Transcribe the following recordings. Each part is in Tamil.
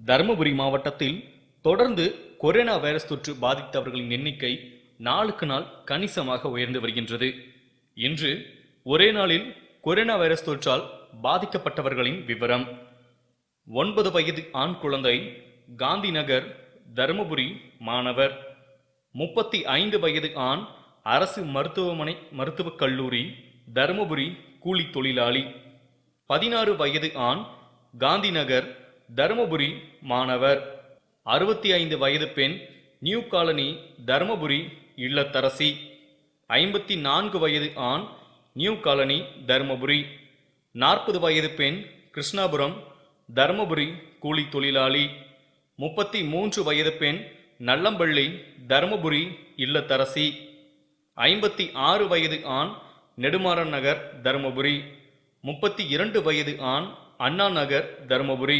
தருமபுரி மாவட்டத்தில் தொடர்ந்து கொரோனா வைரஸ் தொற்று பாதித்தவர்களின் எண்ணிக்கை நாளுக்கு நாள் கணிசமாக உயர்ந்து வருகின்றது இன்று ஒரே நாளில் கொரோனா வைரஸ் தொற்றால் பாதிக்கப்பட்டவர்களின் விவரம் ஒன்பது வயது ஆண் குழந்தை காந்தி நகர் தருமபுரி மாணவர் முப்பத்தி ஐந்து வயது ஆண் அரசு மருத்துவமனை மருத்துவக் கல்லூரி தருமபுரி கூலி தொழிலாளி பதினாறு வயது ஆண் காந்தி நகர் தருமபுரி மாணவர் அறுபத்தி ஐந்து வயது பெண் நியூ காலனி தருமபுரி இல்லத்தரசி ஐம்பத்தி நான்கு வயது ஆண் நியூ காலனி தருமபுரி நாற்பது வயது பெண் கிருஷ்ணாபுரம் தருமபுரி கூலி தொழிலாளி முப்பத்தி மூன்று வயது பெண் நல்லம்பள்ளி தருமபுரி இல்லத்தரசி ஐம்பத்தி ஆறு வயது ஆண் நெடுமாறன் நகர் தருமபுரி முப்பத்தி இரண்டு வயது ஆண் அண்ணா நகர் தருமபுரி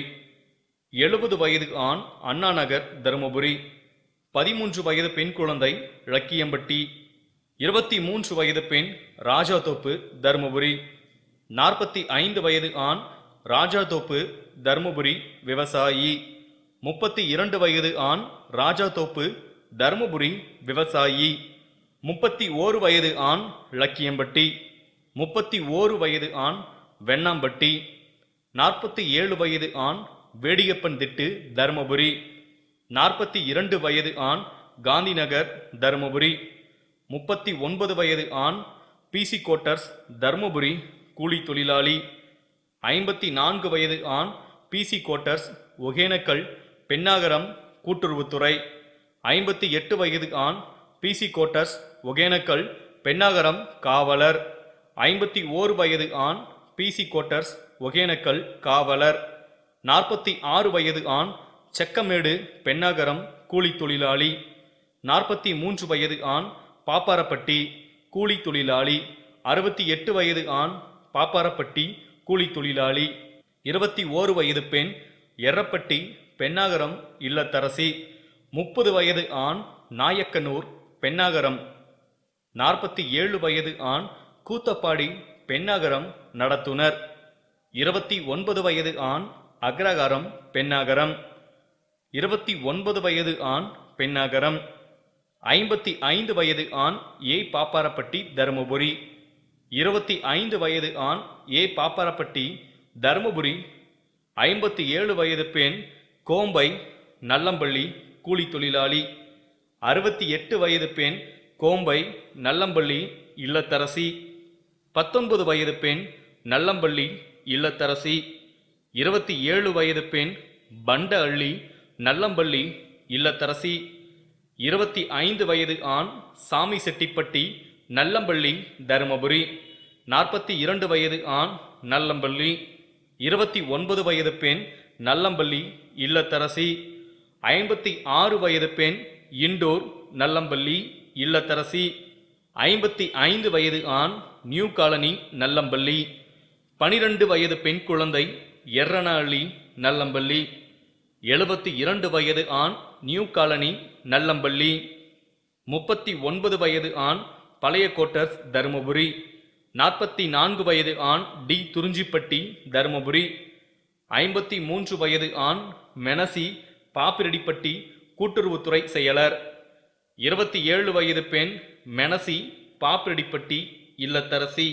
எழுபது வயது ஆண் அண்ணா நகர் தருமபுரி பதிமூன்று வயது பெண் குழந்தை லக்கியம்பட்டி இருபத்தி மூன்று வயது பெண் ராஜாதோப்பு தருமபுரி நாற்பத்தி ஐந்து வயது ஆண் ராஜாதோப்பு தருமபுரி விவசாயி முப்பத்தி இரண்டு வயது ஆண் ராஜாதோப்பு தருமபுரி விவசாயி முப்பத்தி ஓரு வயது ஆண் லக்கியம்பட்டி முப்பத்தி ஓரு வயது ஆண் வெண்ணாம்பட்டி நாற்பத்தி ஏழு வயது ஆண் வேடியப்பன் திட்டு தருமபுரி நாற்பத்தி இரண்டு வயது ஆண் காந்திநகர் தருமபுரி முப்பத்தி ஒன்பது வயது ஆண் பிசி கோட்டர்ஸ் தருமபுரி கூலி தொழிலாளி ஐம்பத்தி நான்கு வயது ஆண் பிசி கோட்டர்ஸ் ஒகேனக்கல் பெண்ணாகரம் கூட்டுறவுத்துறை ஐம்பத்தி எட்டு வயது ஆண் பிசி கோட்டர்ஸ் ஒகேனக்கல் பெண்ணாகரம் காவலர் ஐம்பத்தி ஓரு வயது ஆண் பிசி கோட்டர்ஸ் ஒகேனக்கல் காவலர் நாற்பத்தி ஆறு வயது ஆண் செக்கமேடு பெண்ணாகரம் கூலி தொழிலாளி நாற்பத்தி மூன்று வயது ஆண் பாப்பாரப்பட்டி கூலி தொழிலாளி அறுபத்தி எட்டு வயது ஆண் பாப்பாரப்பட்டி கூலி தொழிலாளி இருபத்தி ஓரு வயது பெண் எர்ரப்பட்டி பெண்ணாகரம் இல்லத்தரசி முப்பது வயது ஆண் நாயக்கனூர் பெண்ணாகரம் நாற்பத்தி ஏழு வயது ஆண் கூத்தப்பாடி பெண்ணாகரம் நடத்துனர் இருபத்தி ஒன்பது வயது ஆண் அக்ரகாரம் பெண்ணாகரம் இருபத்தி ஒன்பது வயது ஆண் பெண்ணாகரம் ஐம்பத்தி ஐந்து வயது ஆண் ஏ பாப்பாரப்பட்டி தருமபுரி இருபத்தி ஐந்து வயது ஆண் ஏ பாப்பாரப்பட்டி தருமபுரி ஐம்பத்தி ஏழு வயது பெண் கோம்பை நல்லம்பள்ளி கூலி தொழிலாளி அறுபத்தி எட்டு வயது பெண் கோம்பை நல்லம்பள்ளி இல்லத்தரசி பத்தொன்பது வயது பெண் நல்லம்பள்ளி இல்லத்தரசி இருபத்தி ஏழு வயது பெண் பண்ட அள்ளி நல்லம்பள்ளி இல்லத்தரசி இருபத்தி ஐந்து வயது ஆண் சாமி செட்டிப்பட்டி நல்லம்பள்ளி தருமபுரி நாற்பத்தி இரண்டு வயது ஆண் நல்லம்பள்ளி இருபத்தி ஒன்பது வயது பெண் நல்லம்பள்ளி இல்லத்தரசி ஐம்பத்தி ஆறு வயது பெண் இண்டோர் நல்லம்பள்ளி இல்லத்தரசி ஐம்பத்தி ஐந்து வயது ஆண் நியூ காலனி நல்லம்பள்ளி பனிரெண்டு வயது பெண் குழந்தை எர்ரணாளி நல்லம்பள்ளி எழுபத்தி இரண்டு வயது ஆண் நியூ காலனி நல்லம்பள்ளி முப்பத்தி ஒன்பது வயது ஆண் பழைய கோட்டர்ஸ் தருமபுரி நாற்பத்தி நான்கு வயது ஆண் டி துறிஞ்சிப்பட்டி தருமபுரி ஐம்பத்தி மூன்று வயது ஆண் மெனசி பாப்பிரெடிப்பட்டி கூட்டுறவுத்துறை செயலர் இருபத்தி ஏழு வயது பெண் மெனசி பாப்பிரெடிப்பட்டி இல்லத்தரசி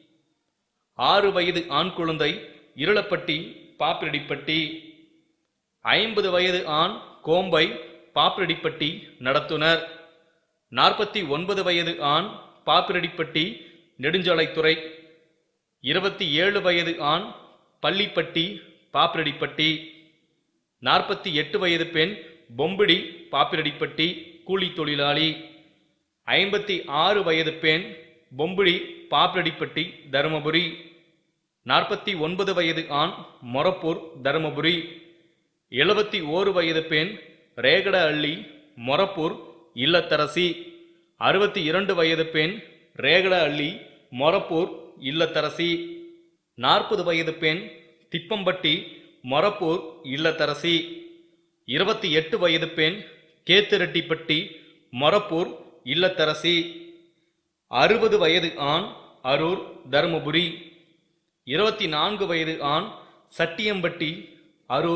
ஆறு வயது ஆண் குழந்தை இருளப்பட்டி பாப்பிரெடிப்பட்டி ஐம்பது வயது ஆண் கோம்பை பாப்பிரெடிப்பட்டி நடத்துனர் நாற்பத்தி ஒன்பது வயது ஆண் பாப்பிரெடிப்பட்டி நெடுஞ்சாலைத்துறை இருபத்தி ஏழு வயது ஆண் பள்ளிப்பட்டி பாப்பிரெடிப்பட்டி நாற்பத்தி எட்டு வயது பெண் பொம்பிடி பாப்பிரெடிப்பட்டி கூலி தொழிலாளி ஐம்பத்தி ஆறு வயது பெண் பொம்பிடி பாப்பிரெடிப்பட்டி தருமபுரி நாற்பத்தி ஒன்பது வயது ஆண் மொரப்பூர் தருமபுரி எழுபத்தி ஓரு வயது பெண் ரேகட அள்ளி மொரப்பூர் இல்லத்தரசி அறுபத்தி இரண்டு வயது பெண் ரேகட அள்ளி மொரப்பூர் இல்லத்தரசி நாற்பது வயது பெண் திப்பம்பட்டி மொரப்பூர் இல்லத்தரசி இருபத்தி எட்டு வயது பெண் கேத்திரெட்டிப்பட்டி மொரப்பூர் இல்லத்தரசி அறுபது வயது ஆண் அரூர் தருமபுரி இருபத்தி நான்கு வயது ஆண் சட்டியம்பட்டி அரூர்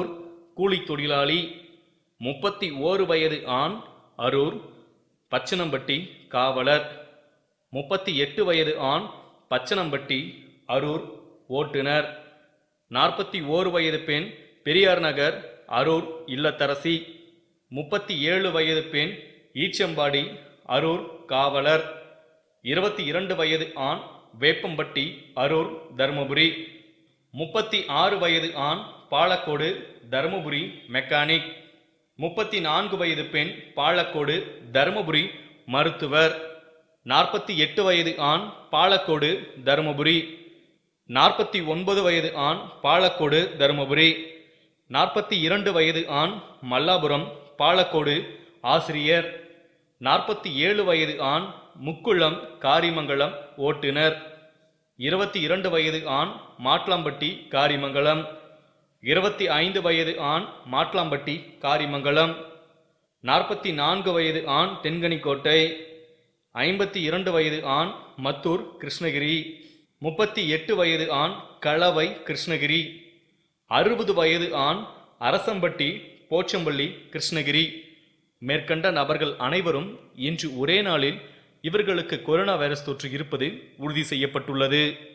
கூலித் தொழிலாளி முப்பத்தி ஓரு வயது ஆண் அரூர் பச்சனம்பட்டி காவலர் முப்பத்தி எட்டு வயது ஆண் பச்சனம்பட்டி அரூர் ஓட்டுநர் நாற்பத்தி ஓரு வயது பெண் பெரியார் நகர் அரூர் இல்லத்தரசி முப்பத்தி ஏழு வயது பெண் ஈச்சம்பாடி அரூர் காவலர் இருபத்தி இரண்டு வயது ஆண் வேப்பம்பட்டி அரூர் தருமபுரி முப்பத்தி ஆறு வயது ஆண் பாலக்கோடு தருமபுரி மெக்கானிக் முப்பத்தி நான்கு வயது பெண் பாலக்கோடு தருமபுரி மருத்துவர் நாற்பத்தி எட்டு வயது ஆண் பாலக்கோடு தருமபுரி நாற்பத்தி ஒன்பது வயது ஆண் பாலக்கோடு தருமபுரி நாற்பத்தி இரண்டு வயது ஆண் மல்லாபுரம் பாலக்கோடு ஆசிரியர் நாற்பத்தி ஏழு வயது ஆண் முக்குளம் காரிமங்கலம் ஓட்டுநர் இருபத்தி இரண்டு வயது ஆண் மாட்லாம்பட்டி காரிமங்கலம் இருபத்தி ஐந்து வயது ஆண் மாட்லாம்பட்டி காரிமங்கலம் நாற்பத்தி நான்கு வயது ஆண் தென்கனிக்கோட்டை ஐம்பத்தி இரண்டு வயது ஆண் மத்தூர் கிருஷ்ணகிரி முப்பத்தி எட்டு வயது ஆண் களவை கிருஷ்ணகிரி அறுபது வயது ஆண் அரசம்பட்டி போச்சம்பள்ளி கிருஷ்ணகிரி மேற்கண்ட நபர்கள் அனைவரும் இன்று ஒரே நாளில் இவர்களுக்கு கொரோனா வைரஸ் தொற்று இருப்பது உறுதி செய்யப்பட்டுள்ளது